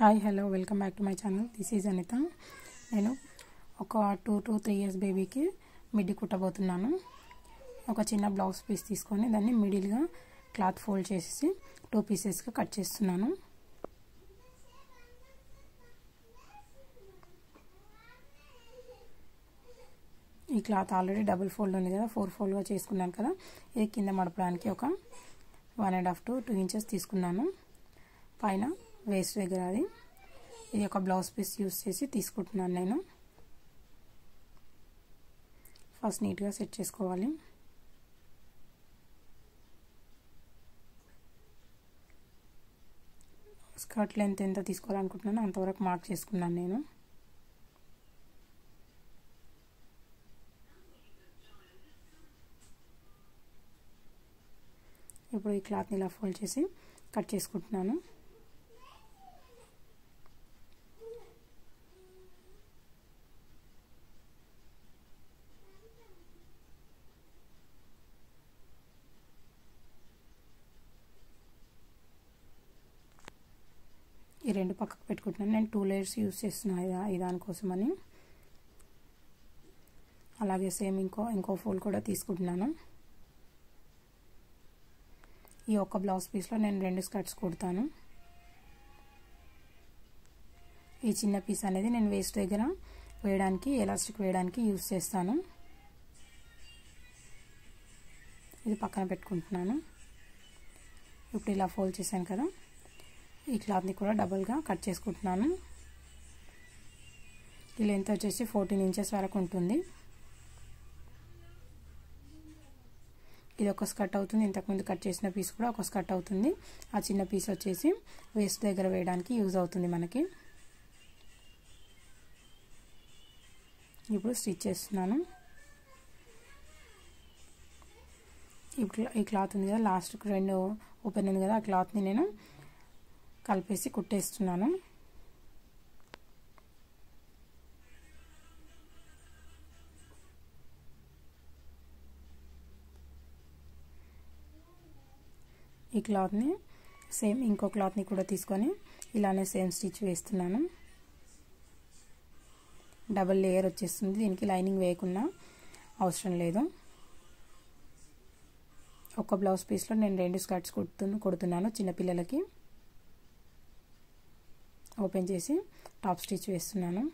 hi hello welcome back to my channel this is Anitha నేను ఒక two to three years బేబీకి midi కుట్టబోతున్నాను ఒక చిన్న బ్లౌజ్ పీస్ తీసుకొని దాన్ని మిడిల్గా క్లాత్ ఫోల్డ్ చేసి టూ పీసెస్గా కట్ చేస్తున్నాను ఈ క్లాత్ ఆల్రెడీ డబుల్ ఫోల్డ్ ఉంది కదా ఫోర్ ఫోల్డ్గా చేసుకున్నాను కదా ఇది కింద మడపడానికి ఒక one and half to two inches తీసుకున్నాను పైన వేస్ట్ దగ్గర అది ఇది ఒక బ్లౌజ్ పీస్ యూస్ చేసి తీసుకుంటున్నాను నేను ఫస్ట్ నీట్గా సెట్ చేసుకోవాలి స్కర్ట్ లెంత్ ఎంత తీసుకోవాలనుకుంటున్నానో అంతవరకు మార్క్ చేసుకున్నాను నేను ఇప్పుడు ఈ క్లాత్ని ఇలా ఫోల్డ్ చేసి కట్ చేసుకుంటున్నాను ఈ రెండు పక్కకు పెట్టుకుంటున్నాను నేను టూ లేయర్స్ యూస్ చేస్తున్నాను ఈ దానికోసమని అలాగే సేమ్ ఇంకో ఇంకో ఫోల్ కూడా తీసుకుంటున్నాను ఈ ఒక్క బ్లౌజ్ పీస్లో నేను రెండు స్కర్ట్స్ కుడతాను ఈ చిన్న పీస్ అనేది నేను వేస్ట్ దగ్గర వేయడానికి ఎలాస్టిక్ వేయడానికి యూస్ చేస్తాను ఇది పక్కన పెట్టుకుంటున్నాను ఇప్పుడు ఇలా ఫోల్డ్ చేశాను కదా ఈ క్లాత్ని కూడా డబుల్గా కట్ చేసుకుంటున్నాను ఈ లెంత్ వచ్చేసి ఫోర్టీన్ ఇంచెస్ వరకు ఉంటుంది ఇది ఒక స్కర్ట్ అవుతుంది ఇంతకుముందు కట్ చేసిన పీస్ కూడా ఒక స్కర్ట్ అవుతుంది ఆ చిన్న పీస్ వచ్చేసి వేస్ట్ దగ్గర వేయడానికి యూజ్ అవుతుంది మనకి ఇప్పుడు స్టిచ్ చేస్తున్నాను ఇప్పుడు ఈ క్లాత్ ఉంది కదా లాస్ట్కి రెండు ఓపెన్ ఉంది కదా ఆ క్లాత్ని నేను కలిపేసి కుట్టేస్తున్నాను ఈ క్లాత్ని సేమ్ ఇంకో క్లాత్ని కూడా తీసుకొని ఇలానే సేమ్ స్టిచ్ వేస్తున్నాను డబల్ లేయర్ వచ్చేస్తుంది దీనికి లైనింగ్ వేయకుండా అవసరం లేదు ఒక బ్లౌజ్ పీస్లో నేను రెండు స్కర్ట్స్ కుడుతు కుడుతున్నాను చిన్నపిల్లలకి ఓపెన్ చేసి టాప్ స్టిచ్ వేస్తున్నాను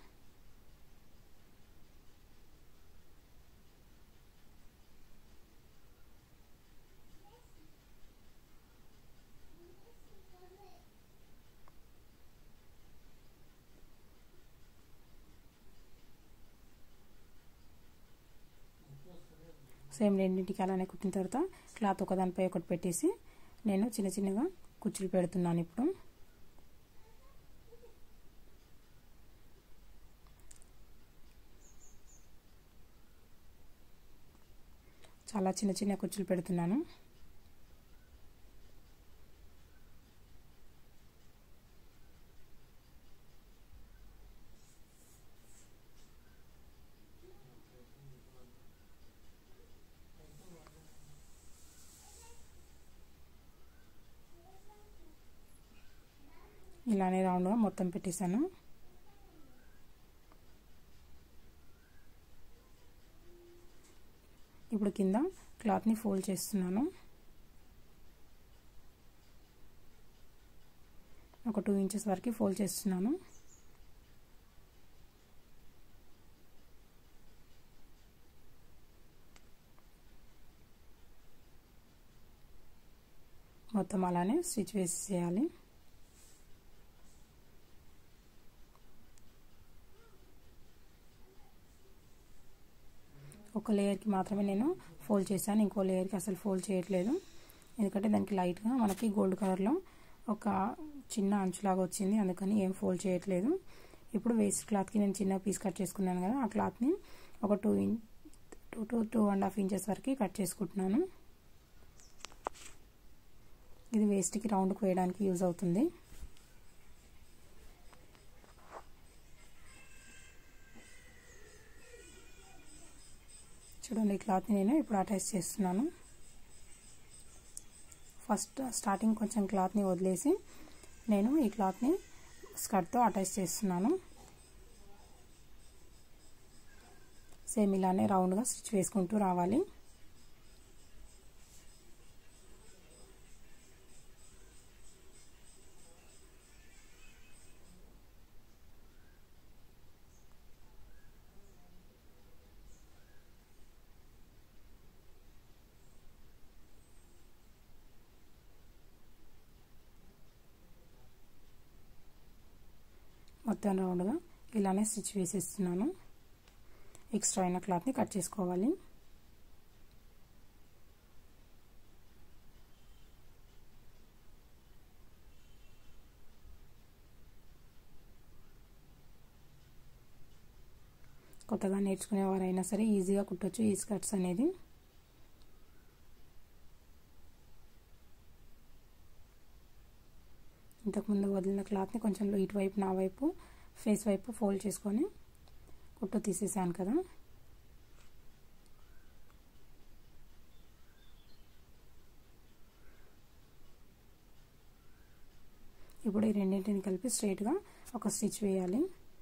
సేమ్ రెండింటికి అలానే కుట్టిన తర్వాత క్లాత్ ఒకదానిపై ఒకటి పెట్టేసి నేను చిన్న చిన్నగా కుచ్చులు పెడుతున్నాను ఇప్పుడు చాలా చిన్న చిన్న కుచ్చులు పెడుతున్నాను ఇలానే రౌండ్గా మొత్తం పెట్టేశాను ఇప్పుడు కింద క్లాత్ని ఫోల్డ్ చేస్తున్నాను ఒక టూ ఇంచెస్ వరకు ఫోల్డ్ చేస్తున్నాను మొత్తం అలానే స్టిచ్ వేసి చేయాలి ఒక లేయర్కి మాత్రమే నేను ఫోల్డ్ చేశాను ఇంకో లేయర్కి అసలు ఫోల్డ్ చేయట్లేదు ఎందుకంటే దానికి లైట్గా మనకి గోల్డ్ కలర్లో ఒక చిన్న అంచులాగా వచ్చింది అందుకని ఏం ఫోల్డ్ చేయట్లేదు ఇప్పుడు వేస్ట్ క్లాత్కి నేను చిన్న పీస్ కట్ చేసుకున్నాను కదా ఆ క్లాత్ని ఒక two in two to two and half inches వరకు కట్ చేసుకుంటున్నాను ఇది వేస్ట్కి రౌండ్కి వేయడానికి యూజ్ అవుతుంది చూడండి ఈ క్లాత్ని నేను ఇప్పుడు అటాచ్ చేస్తున్నాను ఫస్ట్ స్టార్టింగ్ కొంచెం క్లాత్ని వదిలేసి నేను ఈ క్లాత్ని స్కర్ట్తో అటాచ్ చేస్తున్నాను సేమ్ ఇలానే రౌండ్గా స్టిచ్ వేసుకుంటూ రావాలి మొత్తం రౌండ్గా ఇలానే స్టిచ్ వేసేస్తున్నాను ఎక్స్ట్రా అయిన క్లాత్ని కట్ చేసుకోవాలి కొత్తగా నేర్చుకునేవారైనా సరే ఈజీగా కుట్టొచ్చు ఈ స్కర్ట్స్ అనేది ఇంతకుముందు వదిలిన క్లాత్ని కొంచెం ఇటువైపు నా వైపు ఫేస్ వైపు ఫోల్డ్ చేసుకొని కుట్టు తీసేసాను కదా ఇప్పుడు ఈ రెండింటిని కలిపి స్ట్రైట్గా ఒక స్టిచ్ వేయాలి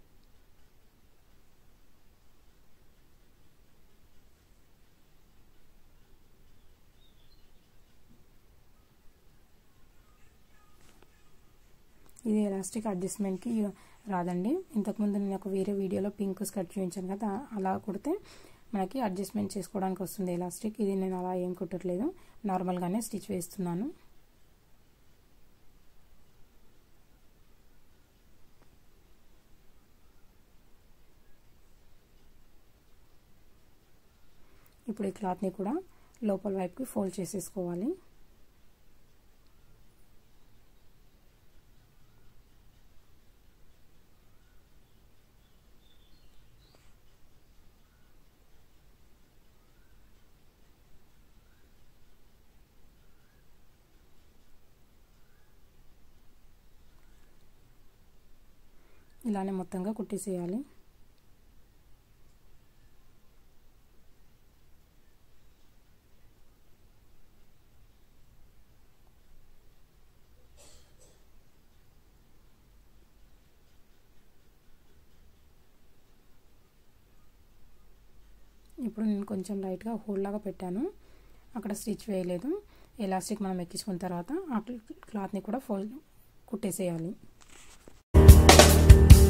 ఇది ఎలాస్టిక్ అడ్జస్ట్మెంట్కి రాదండి ఇంతకుముందు నేను ఒక వేరే వీడియోలో పింక్ స్కర్ట్ చూపించాను కదా అలా కుడితే మనకి అడ్జస్ట్మెంట్ చేసుకోవడానికి వస్తుంది ఎలాస్టిక్ ఇది నేను అలా ఏం కుట్టట్లేదు నార్మల్గానే స్టిచ్ వేస్తున్నాను ఇప్పుడు ఈ క్లాత్ని కూడా లోపల వైపుకి ఫోల్డ్ చేసేసుకోవాలి ఇలానే మొత్తంగా కుట్టేసేయాలి ఇప్పుడు నేను కొంచెం లైట్గా హోల్ లాగా పెట్టాను అక్కడ స్టిచ్ వేయలేదు ఎలాస్టిక్ మనం ఎక్కించుకున్న తర్వాత ఆ క్లాత్ని కూడా ఫోల్డ్ కుట్టేసేయాలి